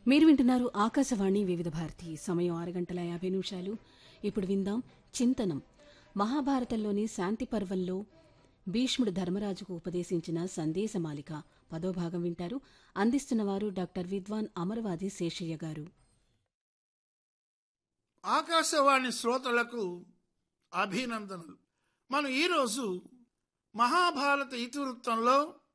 మీరు వింటున్నారు ఆకాశవాణి వివిధ భారతి సమయం ఆరు గంటల యాభై నిమిషాలు ఇప్పుడు విందాం చింతనం మహాభారతంలోని శాంతి పర్వంలో భీష్ముడు ధర్మరాజుకు ఉపదేశించిన సందేశమాలిక పదో భాగం వింటారు అందిస్తున్నవారు డాక్టర్ విద్వాన్ అమరవాది శేషయ్య గారు ఆకాశవాణి శ్రోతలకు అభినందనలు మనం ఈరోజు మహాభారత ఇతివృత్తంలో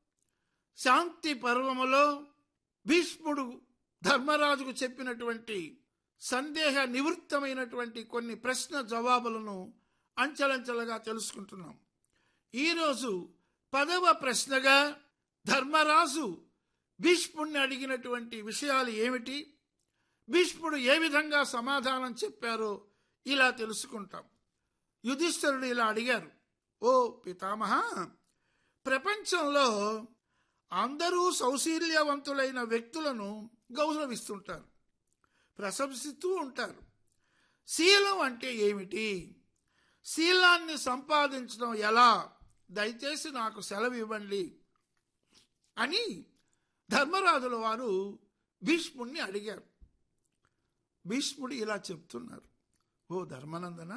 శాంతి పర్వములో భీష్ముడు ధర్మరాజుకు చెప్పినటువంటి సందేహ నివృత్తమైనటువంటి కొన్ని ప్రశ్న జవాబులను అంచెలంచెలుగా తెలుసుకుంటున్నాం ఈరోజు పదవ ప్రశ్నగా ధర్మరాజు భీష్ముడిని అడిగినటువంటి విషయాలు ఏమిటి భీష్ముడు ఏ విధంగా సమాధానం చెప్పారో ఇలా తెలుసుకుంటాం యుధిష్ఠరుడు ఇలా అడిగారు ఓ పితామహ ప్రపంచంలో అందరూ సౌశీల్యవంతులైన వ్యక్తులను గౌరవిస్తుంటారు ప్రశంసిస్తూ ఉంటారు శీలం అంటే ఏమిటి శీలాన్ని సంపాదించడం ఎలా దయచేసి నాకు సెలవు ఇవ్వండి అని ధర్మరాజుల వారు భీష్ముడిని అడిగారు భీష్ముడు ఇలా చెప్తున్నారు ఓ ధర్మనందన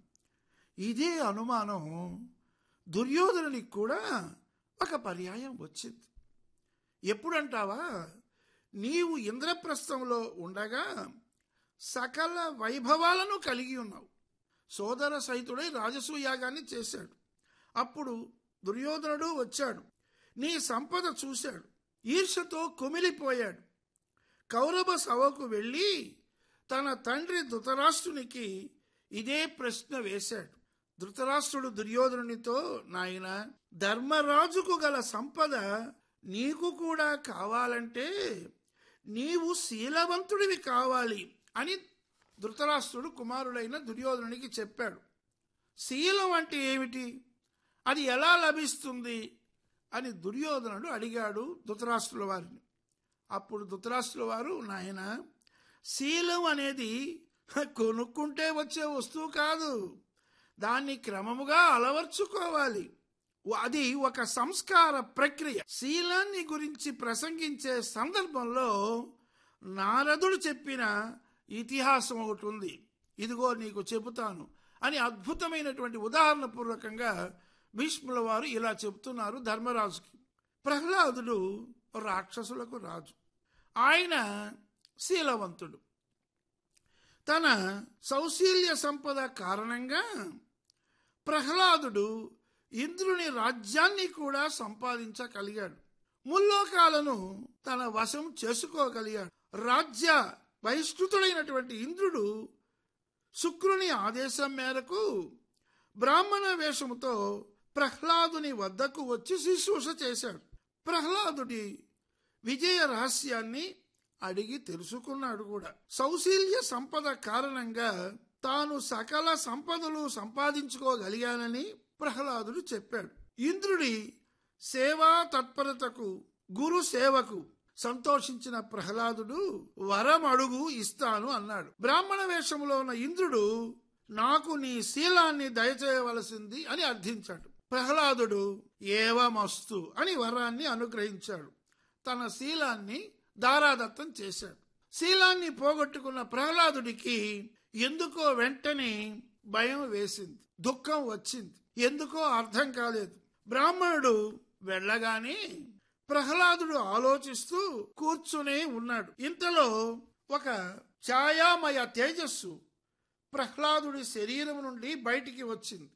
ఇదే అనుమానం దుర్యోధనునికి కూడా ఒక పర్యాయం వచ్చింది ఎప్పుడంటావా నీవు ఇంద్రప్రస్థంలో ఉండగా సకల వైభవాలను కలిగి ఉన్నావు సోదర సహితుడై రాజసూయాగాన్ని చేశాడు అప్పుడు దుర్యోధనుడు వచ్చాడు నీ సంపద చూశాడు ఈర్షతో కుమిలిపోయాడు కౌరవ సభకు వెళ్ళి తన తండ్రి ధృతరాష్ట్రునికి ఇదే ప్రశ్న వేశాడు ధృతరాష్ట్రుడు దుర్యోధనునితో నాయన ధర్మరాజుకు గల సంపద నీకు కూడా కావాలంటే నీవు శీలవంతుడివి కావాలి అని ధృతరాష్ట్రుడు కుమారుడైన దుర్యోధనునికి చెప్పాడు శీలం అంటే ఏమిటి అది ఎలా లభిస్తుంది అని దుర్యోధనుడు అడిగాడు ధృతరాష్ట్రుల వారిని అప్పుడు ధృతరాష్ట్రుల వారు నాయన శీలం అనేది కొనుక్కుంటే వచ్చే వస్తువు కాదు దాన్ని క్రమముగా అలవర్చుకోవాలి అది ఒక సంస్కార ప్రక్రియ శీలాన్ని గురించి ప్రసంగించే సందర్భంలో నారదుడు చెప్పిన ఇతిహాసం ఒకటి ఉంది ఇదిగో నీకు చెబుతాను అని అద్భుతమైనటువంటి ఉదాహరణ పూర్వకంగా భీష్ముల వారు ఇలా చెప్తున్నారు ధర్మరాజుకి ప్రహ్లాదుడు రాక్షసులకు రాజు ఆయన శీలవంతుడు తన సౌశీల్య సంపద కారణంగా ప్రహ్లాదుడు ఇంద్రుని రాజ్యాన్ని కూడా సంపాదించగలిగాడు ముల్లోకాలను తన వశం చేసుకోగలిగాడు రాజ్య బహిష్కృతుడైనటువంటి ఇంద్రుడు శుక్రుని ఆదేశం మేరకు బ్రాహ్మణ వేషముతో ప్రహ్లాదుని వద్దకు వచ్చి శుశ్రూష చేశాడు ప్రహ్లాదుడి విజయ రహస్యాన్ని అడిగి తెలుసుకున్నాడు కూడా సౌశీల్య సంపద కారణంగా తాను సకల సంపదలు సంపాదించుకోగలిగానని ప్రహ్లాదుడు చెప్పాడు ఇంద్రుడి సేవా తత్పరతకు గురు సేవకు సంతోషించిన ప్రహ్లాదుడు వరం అడుగు ఇస్తాను అన్నాడు బ్రాహ్మణ వేషంలో ఉన్న ఇంద్రుడు నాకు నీ శీలాన్ని దయచేయవలసింది అని అర్థించాడు ప్రహ్లాదుడు ఏవమస్తు అని వరాన్ని అనుగ్రహించాడు తన శీలాన్ని దారాదత్తం చేశాడు శీలాన్ని పోగొట్టుకున్న ప్రహ్లాదుడికి ఎందుకో వెంటనే భయం వేసింది దుఃఖం వచ్చింది ఎందుకో అర్థం కాలేదు బ్రాహ్మణుడు వెళ్ళగానే ప్రహ్లాదుడు ఆలోచిస్తూ కూర్చునే ఉన్నాడు ఇంతలో ఒక ఛాయామయ తేజస్సు ప్రహ్లాదుడి శరీరం నుండి బయటికి వచ్చింది